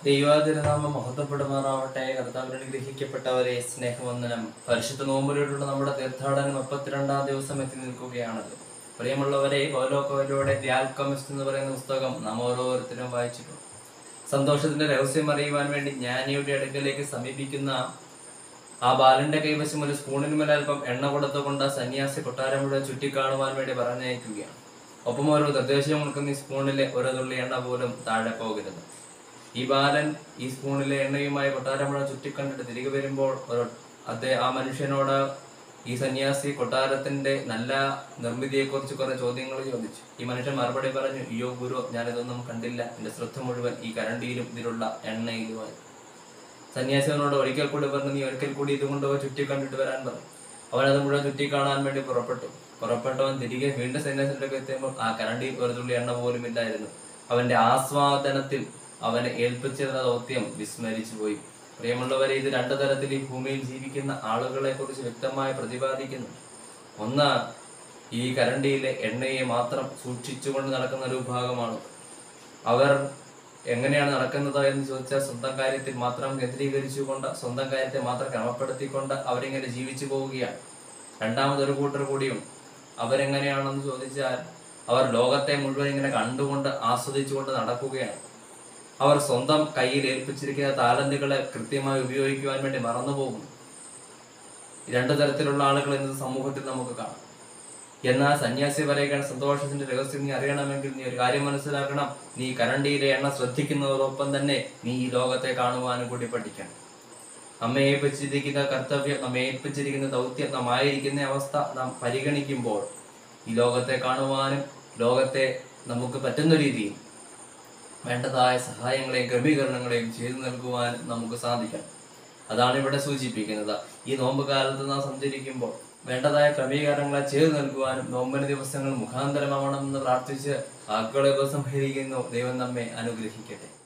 ദൈവാതിരനാമം മഹത്വപ്പെടുമാറാവട്ടെ കർത്താവിന് ഗ്രഹിക്കപ്പെട്ടവരെ സ്നേഹവന്ദനം പരിശുദ്ധ നോമ്പിലൂടെയുള്ള നമ്മുടെ തീർത്ഥാടനം മുപ്പത്തിരണ്ടാം ദിവസം എത്തി നിൽക്കുകയാണല്ലോ പ്രിയമുള്ളവരെ ഓലോക്കോയിലൂടെ ദി ആൽക്കമിസ്റ്റ് എന്ന് പറയുന്ന പുസ്തകം നാം ഓരോരുത്തരും വായിച്ചിട്ടുണ്ട് സന്തോഷത്തിന്റെ രഹസ്യം അറിയുവാൻ വേണ്ടി ജ്ഞാനിയുടെ അടുക്കലേക്ക് സമീപിക്കുന്ന ആ ബാലന്റെ കൈവശം ഒരു സ്പൂണിന്മേൽ അല്പം എണ്ണ കൊടുത്തുകൊണ്ട് ആ സന്യാസി കൊട്ടാരം മുഴുവൻ ചുറ്റിക്കാണുവാൻ വേണ്ടി പറഞ്ഞയക്കുകയാണ് ഒപ്പം ഓരോ നിർദ്ദേശം കൊടുക്കുന്ന ഈ സ്പൂണിലെ ഒരു തുള്ളി എണ്ണ പോലും താഴെ പോകരുത് ഈ ബാലൻ ഈ സ്പൂണിലെ എണ്ണയുമായി കൊട്ടാരം മുഴുവൻ ചുറ്റിക്കണ്ടിട്ട് തിരികെ വരുമ്പോൾ ഒരു അദ്ദേഹം ആ മനുഷ്യനോട് ഈ സന്യാസി കൊട്ടാരത്തിന്റെ നല്ല നിർമ്മിതിയെക്കുറിച്ച് കുറെ ചോദ്യങ്ങൾ ചോദിച്ചു ഈ മനുഷ്യൻ മറുപടി പറഞ്ഞു അയ്യോ ഗുരു ഞാനിതൊന്നും കണ്ടില്ല എന്റെ ശ്രദ്ധ മുഴുവൻ ഈ കരണ്ടിയിലും ഇതിലുള്ള എണ്ണയിലുമായി സന്യാസിവനോട് ഒരിക്കൽ കൂടി പറഞ്ഞു നീ ഒരിക്കൽ കൂടി ഇത് കൊണ്ടുപോയി ചുറ്റി കണ്ടിട്ട് വരാൻ പറഞ്ഞു അവൻ അത് മുഴുവൻ ചുറ്റി കാണാൻ വേണ്ടി പുറപ്പെട്ടു പുറപ്പെട്ടവൻ തിരികെ വീണ്ടും സന്യാസിന്റെ അടുക്കൽ എത്തുമ്പോൾ ആ കരണ്ടിയിൽ ഒരു തുള്ളി എണ്ണ പോലും ഇല്ലായിരുന്നു അവന്റെ ആസ്വാദനത്തിൽ അവനെ ഏൽപ്പിച്ചിരുന്ന ദൗത്യം വിസ്മരിച്ചു പോയി പ്രിയമുള്ളവരെ ഇത് രണ്ടു തരത്തിൽ ഈ ഭൂമിയിൽ ജീവിക്കുന്ന ആളുകളെ കുറിച്ച് വ്യക്തമായി പ്രതിപാദിക്കുന്നു ഒന്ന് ഈ കരണ്ടിയിലെ എണ്ണയെ മാത്രം സൂക്ഷിച്ചുകൊണ്ട് നടക്കുന്ന ഒരു വിഭാഗമാണ് അവർ എങ്ങനെയാണ് നടക്കുന്നത് എന്ന് ചോദിച്ചാൽ സ്വന്തം കാര്യത്തിൽ മാത്രം കേന്ദ്രീകരിച്ചുകൊണ്ട് സ്വന്തം കാര്യത്തെ മാത്രം ക്രമപ്പെടുത്തിക്കൊണ്ട് അവരിങ്ങനെ ജീവിച്ചു പോവുകയാണ് രണ്ടാമതൊരു കൂട്ടർ കൂടിയുണ്ട് അവരെങ്ങനെയാണെന്ന് ചോദിച്ചാൽ അവർ ലോകത്തെ മുഴുവൻ ഇങ്ങനെ കണ്ടുകൊണ്ട് ആസ്വദിച്ചുകൊണ്ട് നടക്കുകയാണ് അവർ സ്വന്തം കയ്യിൽ ഏൽപ്പിച്ചിരിക്കുന്ന താലന്തുകളെ കൃത്യമായി ഉപയോഗിക്കുവാൻ വേണ്ടി മറന്നുപോകുന്നു ഈ രണ്ടു തരത്തിലുള്ള ആളുകൾ ഇന്നത്തെ സമൂഹത്തിൽ നമുക്ക് കാണാം എന്നാൽ സന്യാസി പറയുകയാണ് സന്തോഷത്തിന്റെ രഹസ്യം നീ അറിയണമെങ്കിൽ നീ ഒരു കാര്യം മനസ്സിലാക്കണം നീ കരണ്ടിയിലെ എണ്ണ ശ്രദ്ധിക്കുന്നതോടൊപ്പം തന്നെ നീ ഈ ലോകത്തെ കാണുവാനും കൂടി പഠിക്കണം നമ്മെ ഏൽപ്പിച്ചിരിക്കുന്ന കർത്തവ്യം നമ്മെ ഏൽപ്പിച്ചിരിക്കുന്ന ദൗത്യം നാം ആയിരിക്കുന്ന അവസ്ഥ നാം പരിഗണിക്കുമ്പോൾ ഈ ലോകത്തെ കാണുവാനും ലോകത്തെ നമുക്ക് പറ്റുന്ന രീതിയിൽ വേണ്ടതായ സഹായങ്ങളെയും ക്രമീകരണങ്ങളെയും ചെയ്തു നൽകുവാൻ നമുക്ക് സാധിക്കണം അതാണ് ഇവിടെ സൂചിപ്പിക്കുന്നത് ഈ നോമ്പ് കാലത്ത് നാം സഞ്ചരിക്കുമ്പോൾ വേണ്ടതായ ക്രമീകരണങ്ങളെ ചെയ്തു നൽകുവാനും നോമ്പിന് ദിവസങ്ങൾ മുഖാന്തരമാവണമെന്ന് പ്രാർത്ഥിച്ച് ആക്കുകളെ ഉപസംഹരിക്കുന്നു ദൈവം നമ്മെ അനുഗ്രഹിക്കട്ടെ